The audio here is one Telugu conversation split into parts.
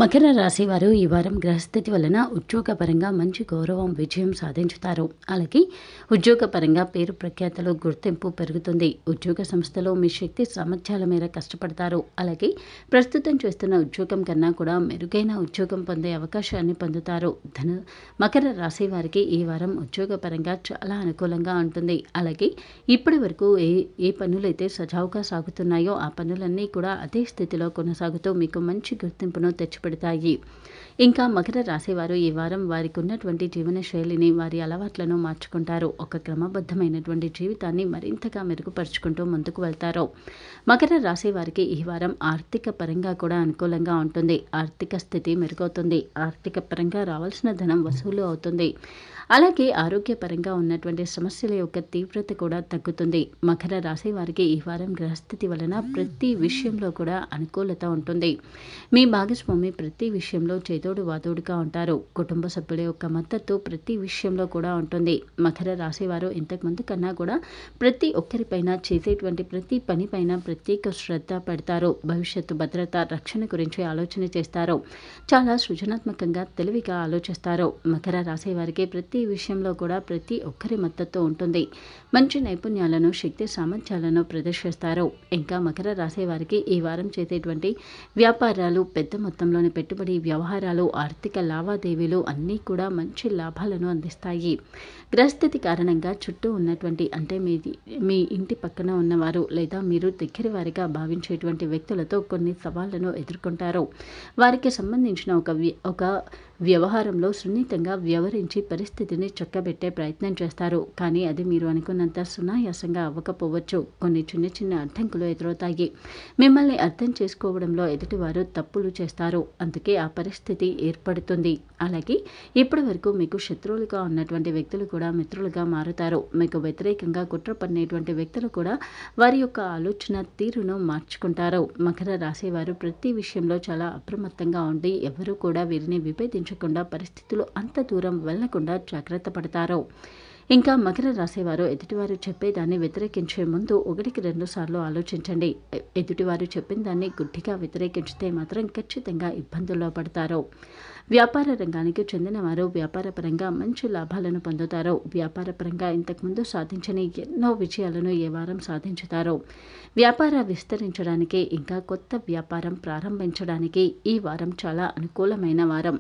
మకర రాశి వారు ఈ వారం గ్రహస్థితి వలన ఉద్యోగపరంగా మంచి గౌరవం విజయం సాధించుతారు అలాగే ఉద్యోగపరంగా పేరు ప్రఖ్యాతలు గుర్తింపు పెరుగుతుంది ఉద్యోగ సంస్థలో మీ శక్తి సామర్థ్యాల మేర కష్టపడతారు అలాగే ప్రస్తుతం చేస్తున్న ఉద్యోగం కన్నా కూడా మెరుగైన ఉద్యోగం పొందే అవకాశాన్ని పొందుతారు ధన మకర రాశి వారికి ఈ వారం ఉద్యోగపరంగా చాలా అనుకూలంగా ఉంటుంది అలాగే ఇప్పటి వరకు ఏ ఏ పనులైతే సజావుగా సాగుతున్నాయో ఆ పనులన్నీ కూడా అదే స్థితిలో కొనసాగుతూ మీకు మంచి గుర్తింపును తెచ్చిపెడతాయి ఇంకా మకర రాశి వారు ఈ వారం వారికి ఉన్నటువంటి జీవన శైలిని వారి అలవాట్లను మార్చుకుంటారు ఒక క్రమబద్ధమైనటువంటి జీవితాన్ని మరింతగా మెరుగుపరుచుకుంటూ ముందుకు వెళ్తారు మకర రాశి వారికి ఈ వారం ఆర్థిక పరంగా కూడా అనుకూలంగా ఉంటుంది ఆర్థిక స్థితి మెరుగవుతుంది ఆర్థిక పరంగా రావాల్సిన ధనం వసూలు అవుతుంది అలాగే ఆరోగ్యపరంగా ఉన్నటువంటి సమస్యల యొక్క తీవ్రత కూడా తగ్గుతుంది మకర రాశి వారికి ఈ వారం గ్రహస్థితి వలన ప్రతి విషయంలో కూడా అనుకూలత ఉంటుంది మీ భాగస్వామి ప్రతి విషయంలో చేదోడు వాదోడుగా ఉంటారు కుటుంబ సభ్యుల యొక్క మద్దతు ప్రతి విషయంలో కూడా ఉంటుంది మకర రాశి వారు ఇంతకుముందు కన్నా కూడా ప్రతి ఒక్కరిపైన చేసేటువంటి ప్రతి పనిపైన ప్రత్యేక శ్రద్ధ పెడతారు భవిష్యత్తు భద్రత రక్షణ గురించి ఆలోచన చేస్తారు చాలా సృజనాత్మకంగా తెలివిగా ఆలోచిస్తారు మకర రాశి వారికి ప్రతి విషయంలో కూడా ప్రతి ఒక్కరి మద్దతు ఉంటుంది మంచి నైపుణ్యాలను శక్తి సామర్థ్యాలను ప్రదర్శిస్తారు ఇంకా మకర రాశి వారికి ఈ వారం చేసేటువంటి వ్యాపారాలు పెద్ద మొత్తంలోని పెట్టుబడి వ్యవహారాలు ఆర్థిక లావాదేవీలు అన్నీ కూడా మంచి లాభాలను అందిస్తాయి గ్రహస్థితి కారణంగా చుట్టూ ఉన్నటువంటి అంటే మీది మీ ఇంటి పక్కన ఉన్నవారు లేదా మీరు దగ్గర వారిగా భావించేటువంటి వ్యక్తులతో కొన్ని సవాళ్లను ఎదుర్కొంటారు వారికి సంబంధించిన ఒక వ్య- ఒక వ్యవహారంలో సున్నితంగా వ్యవహరించి పరిస్థితిని చక్కబెట్టే ప్రయత్నం చేస్తారు కానీ అది మీరు అనుకున్నంత సునాయాసంగా అవ్వకపోవచ్చు కొన్ని చిన్న చిన్న అడ్డంకులు ఎదురవుతాయి మిమ్మల్ని అర్థం చేసుకోవడంలో ఎదుటివారు తప్పులు చేస్తారు అందుకే ఆ పరిస్థితి ఏర్పడుతుంది అలాగే ఇప్పటి వరకు మీకు శత్రువులుగా ఉన్నటువంటి వ్యక్తులు కూడా మిత్రులుగా మారుతారు మీకు వ్యతిరేకంగా కుట్ర పడినటువంటి వ్యక్తులు కూడా వారి యొక్క ఆలోచన తీరును మార్చుకుంటారు మకర రాశి వారు ప్రతి విషయంలో చాలా అప్రమత్తంగా ఉండి ఎవరూ కూడా వీరిని విభేదించకుండా పరిస్థితులు అంత దూరం వెళ్లకుండా జాగ్రత్త పడతారు ఇంకా మకర రాసేవారు ఎదుటివారు చెప్పేదాన్ని వ్యతిరేకించే ముందు ఒకటికి రెండు సార్లు ఆలోచించండి ఎ- ఎదుటివారు చెప్పిన దాన్ని గుడ్డిగా వ్యతిరేకించితే మాత్రం ఖచ్చితంగా ఇబ్బందుల్లో పడతారు వ్యాపార రంగానికి చెందిన వారు వ్యాపారపరంగా మంచి లాభాలను పొందుతారు వ్యాపారపరంగా ఇంతకుముందు సాధించని ఎన్నో విజయాలను ఏ వారం సాధించుతారు వ్యాపార విస్తరించడానికి ఇంకా కొత్త వ్యాపారం ప్రారంభించడానికి ఈ వారం చాలా అనుకూలమైన వారం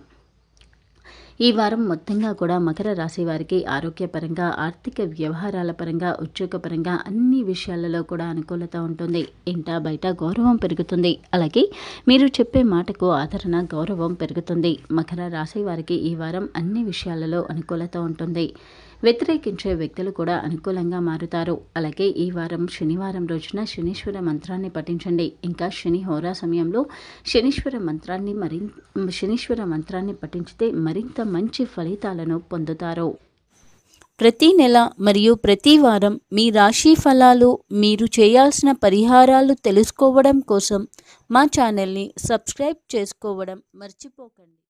ఈ వారం మొత్తంగా కూడా మకర రాశి వారికి ఆరోగ్యపరంగా ఆర్థిక వ్యవహారాల పరంగా ఉద్యోగపరంగా అన్ని విషయాలలో కూడా అనుకూలత ఉంటుంది ఇంట బయట గౌరవం పెరుగుతుంది అలాగే మీరు చెప్పే మాటకు ఆదరణ గౌరవం పెరుగుతుంది మకర రాశి వారికి ఈ వారం అన్ని విషయాలలో అనుకూలత ఉంటుంది వ్యతిరేకించే వ్యక్తులు కూడా అనుకూలంగా మారుతారు అలాగే ఈ వారం శనివారం రోజున శనీశ్వర మంత్రాన్ని పఠించండి ఇంకా శని హోరా సమయంలో శనీశ్వర మంత్రాన్ని మరి శనీశ్వర మంత్రాన్ని పఠించితే మరింత మంచి ఫలితాలను పొందుతారు ప్రతి నెల మరియు ప్రతి వారం మీ రాశి ఫలాలు మీరు చేయాల్సిన పరిహారాలు తెలుసుకోవడం కోసం మా ఛానల్ని సబ్స్క్రైబ్ చేసుకోవడం మర్చిపోకండి